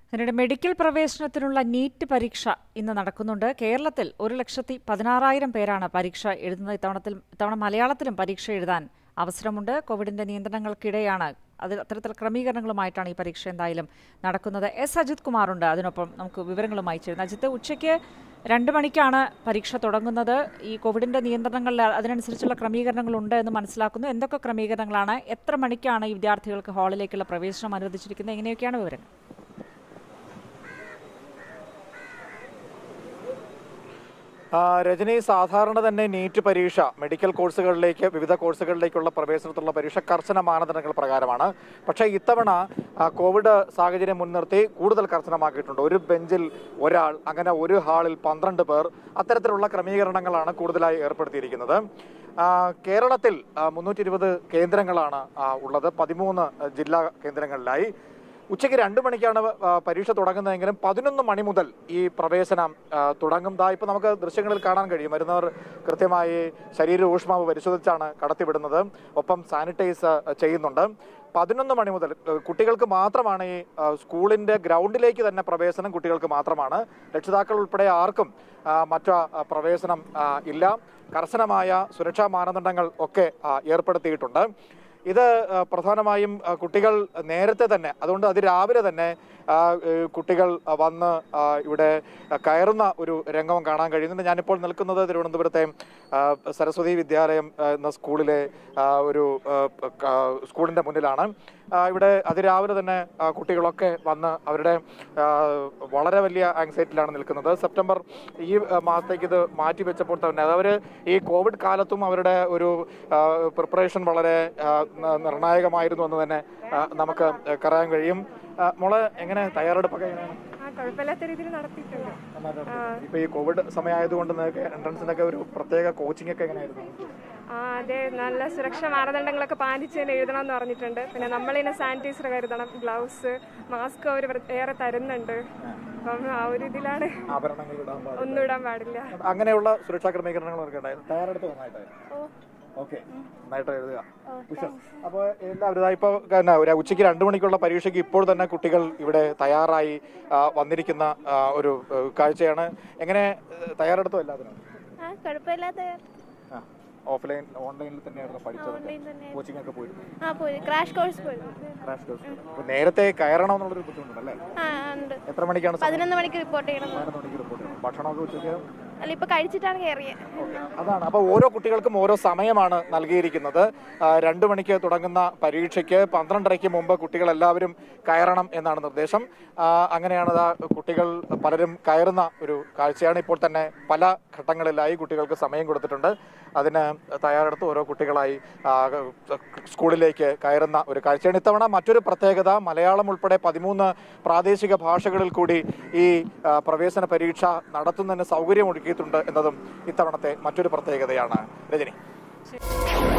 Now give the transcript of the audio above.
അതിനിടെ medical പ്രവേശനത്തിനുള്ള NEET പരീക്ഷ ഇന്ന് നടക്കുന്നുണ്ട് കേരളത്തിൽ ഒരു ലക്ഷത്തി പതിനാറായിരം പേരാണ് പരീക്ഷ എഴുതുന്നത് ഇത്തവണത്തിൽ ഇത്തവണ മലയാളത്തിലും പരീക്ഷ എഴുതാൻ അവസരമുണ്ട് കോവിഡിന്റെ നിയന്ത്രണങ്ങൾക്കിടെയാണ് അത് അത്തരത്തിൽ ക്രമീകരണങ്ങളുമായിട്ടാണ് ഈ പരീക്ഷ എന്തായാലും നടക്കുന്നത് എസ് അജിത് കുമാറുണ്ട് അതിനൊപ്പം നമുക്ക് വിവരങ്ങളുമായി ചേരുന്നത് അജിത്ത് ഉച്ചയ്ക്ക് രണ്ട് മണിക്കാണ് പരീക്ഷ തുടങ്ങുന്നത് ഈ കോവിഡിന്റെ നിയന്ത്രണങ്ങളിൽ അതിനനുസരിച്ചുള്ള ക്രമീകരണങ്ങളുണ്ട് എന്ന് മനസ്സിലാക്കുന്നു എന്തൊക്കെ ക്രമീകരണങ്ങളാണ് എത്ര മണിക്കാണ് ഈ വിദ്യാർത്ഥികൾക്ക് ഹാളിലേക്കുള്ള പ്രവേശനം അനുവദിച്ചിരിക്കുന്നത് എങ്ങനെയൊക്കെയാണ് വിവരങ്ങൾ ആ, രജനി സാധാരണ തന്നെ നീറ്റ് പരീക്ഷ മെഡിക്കൽ കോഴ്സുകളിലേക്ക് വിവിധ കോഴ്സുകളിലേക്കുള്ള പ്രവേശനത്തിലുള്ള പരീക്ഷ കർശന മാനദണ്ഡങ്ങൾ പ്രകാരമാണ് പക്ഷേ ഇത്തവണ ആ, കോവിഡ് സാഹചര്യം മുൻനിർത്തി കൂടുതൽ കർശനമാക്കിയിട്ടുണ്ട് ഒരു ബെഞ്ചിൽ ഒരാൾ അങ്ങനെ ഒരു ഹാളിൽ പന്ത്രണ്ട് പേർ അത്തരത്തിലുള്ള ക്രമീകരണങ്ങളാണ് കൂടുതലായി ഏർപ്പെടുത്തിയിരിക്കുന്നത് ആ, കേരളത്തിൽ മുന്നൂറ്റി ഇരുപത് കേന്ദ്രങ്ങളാണ് ആ, ഉള്ളത് പതിമൂന്ന് ജില്ലാ കേന്ദ്രങ്ങളിലായി ഉച്ചയ്ക്ക് രണ്ട് മണിക്കാണ് ആ, പരീക്ഷ തുടങ്ങുന്നതെങ്കിലും പതിനൊന്ന് മണി മുതൽ ഈ പ്രവേശനം ആ, തുടങ്ങും ദാ ഇപ്പൊ നമുക്ക് ദൃശ്യങ്ങളിൽ കാണാൻ കഴിയും വരുന്നവർ കൃത്യമായി ശരീര ഊഷ്മാവ് പരിശോധിച്ചാണ് കടത്തിവിടുന്നത് ഒപ്പം സാനിറ്റൈസ് ചെയ്യുന്നുണ്ട് പതിനൊന്ന് മണി മുതൽ ആ, കുട്ടികൾക്ക് മാത്രമാണ് ഈ ആ, സ്കൂളിന്റെ ഗ്രൗണ്ടിലേക്ക് തന്നെ പ്രവേശനം കുട്ടികൾക്ക് മാത്രമാണ് രക്ഷിതാക്കൾ ഉൾപ്പെടെ ആർക്കും ആ, മറ്റു ആ, പ്രവേശനം ആ, ഇല്ല കർശനമായ സുരക്ഷാ മാനദണ്ഡങ്ങൾ ഒക്കെ ആ, ഏർപ്പെടുത്തിയിട്ടുണ്ട് ഇത് ആ, പ്രധാനമായും ആ, കുട്ടികൾ നേരത്തെ തന്നെ അതുകൊണ്ട് അതിരാവിലെ തന്നെ ആ, ഏ, കുട്ടികൾ ആ, വന്ന് ആ, ഇവിടെ ആ, കയറുന്ന ഒരു രംഗം കാണാൻ കഴിയുന്നുണ്ട് ഞാനിപ്പോൾ നിൽക്കുന്നത് തിരുവനന്തപുരത്തെ ആ, സരസ്വതി വിദ്യാലയം ആ, എന്ന സ്കൂളിലെ ആ, ഒരു ആ, ക- സ്കൂളിന്റെ മുന്നിലാണ് ആ, ഇവിടെ അതിരാവിലെ തന്നെ ആ, കുട്ടികളൊക്കെ വന്ന് അവരുടെ ആ, വളരെ വലിയ ആങ്സൈറ്റിയിലാണ് നിൽക്കുന്നത് സെപ്റ്റംബർ ഈ ആ, മാസത്തേക്ക് ഇത് മാറ്റി വെച്ചപ്പോൾ തന്നെ അവർ ഈ കോവിഡ് കാലത്തും അവരുടെ ഒരു പ്രിപ്പറേഷൻ വളരെ ആ, ന- നിർണായകമായിരുന്നു എന്ന് തന്നെ ആ, നമുക്ക് പറയാൻ കഴിയും ആ, മോളെ എങ്ങനെ തയ്യാറെടുപ്പൊക്കെ എങ്ങനെയാണ് ആ കുഴപ്പമില്ലാത്ത രീതിയിൽ നടത്തിയിട്ടുണ്ട് ഇപ്പൊ ഈ കോവിഡ് സമയമായതുകൊണ്ട് നിങ്ങൾക്ക് എൻട്രൻസിനൊക്കെ ഒരു പ്രത്യേക കോച്ചിങ് ഒക്കെ എങ്ങനെയായിരുന്നു ആ അതെ നല്ല സുരക്ഷാ മാനദണ്ഡങ്ങളൊക്കെ പാലിച്ച് തന്നെ എഴുതണം എന്ന് പറഞ്ഞിട്ടുണ്ട് പിന്നെ നമ്മളിനെ സാനിറ്റൈസർ കരുതണം ഗ്ലൗസ് മാസ്ക് അവർ ഏറെ തരുന്നുണ്ട് അപ്പം ആ ഒരു ഇതിലാണ് ആഭരണങ്ങൾ ഇടാൻ പാടില്ല. ഒന്നും ഇടാൻ പാടില്ല അങ്ങനെയുള്ള സുരക്ഷാ ക്രമീകരണങ്ങളൊക്കെ ഉണ്ടായിരുന്നു തയ്യാറെടുപ്പ് നന്നായിട്ടായിരുന്നു ഓക്കെ നന്നായിട്ട് എഴുതുക ഉഷ. അപ്പോൾ എല്ലാവരും ഇതാ ഇപ്പോൾ പിന്നെ ഒരു ഉച്ചയ്ക്ക് രണ്ട് മണിക്കുള്ള പരീക്ഷയ്ക്ക് ഇപ്പോൾ തന്നെ കുട്ടികൾ ഇവിടെ തയ്യാറായി ആ, വന്നിരിക്കുന്ന ആ, ഒരു ഏ, കാഴ്ചയാണ് എങ്ങനെ ഏ, തയ്യാറെടുത്തോ എല്ലാത്തിനും ആ കുഴപ്പമില്ലാത്ത ആ, ഓഫ്ലൈൻ ഓൺലൈനിൽ തന്നെയായിരുന്നു പഠിച്ചത് ഓൺലൈൻ തന്നെ കോച്ചിങ് ഒക്കെ പോയിരുന്നു ആ പോയി ക്രാഷ് കോഴ്സ് പോയിരുന്നു ക്രാഷ് കോഴ്സ് അപ്പോൾ നേരത്തെ കയറണം എന്നുള്ളൊരു ബുദ്ധിമുട്ടുണ്ടല്ലേ ആ ഉണ്ട് എത്ര മണിക്കാണ് സമയം? പതിനൊന്ന് മണിക്ക് റിപ്പോർട്ട് ചെയ്യണം പതിനൊന്ന് മണിക്ക് റിപ്പോർട്ട് ചെയ്യണം ഭക്ഷണമൊക്കെ ഉച്ചയ്ക്ക് അല്ല ഇപ്പൊ കഴിച്ചിട്ടാണ് കയറിയത് അതാണ് അപ്പോൾ ഓരോ കുട്ടികൾക്കും ഓരോ സമയമാണ് നൽകിയിരിക്കുന്നത് ആ, രണ്ട് മണിക്ക് തുടങ്ങുന്ന പരീക്ഷയ്ക്ക് പന്ത്രണ്ടരയ്ക്ക് മുമ്പ് കുട്ടികൾ എല്ലാവരും കയറണം എന്നാണ് നിർദ്ദേശം ആ, അങ്ങനെയാണ് ദാ കുട്ടികൾ പലരും കയറുന്ന ഒരു കാഴ്ചയാണ് ഇപ്പോൾ തന്നെ പല ഘട്ടങ്ങളിലായി കുട്ടികൾക്ക് സമയം കൊടുത്തിട്ടുണ്ട് അതിന് തയ്യാറെടുത്ത് ഓരോ കുട്ടികളായി ആ, സ്കൂളിലേക്ക് കയറുന്ന ഒരു കാഴ്ചയാണ് ഇത്തവണ മറ്റൊരു പ്രത്യേകത മലയാളം ഉൾപ്പെടെ പതിമൂന്ന് പ്രാദേശിക ഭാഷകളിൽ കൂടി ഈ ആ, പ്രവേശന പരീക്ഷ നടത്തുന്നതിന് സൗകര്യം ഒരുക്കിയിട്ടുണ്ട് എന്നതും ഇത്തവണത്തെ മറ്റൊരു പ്രത്യേകതയാണ് രജനി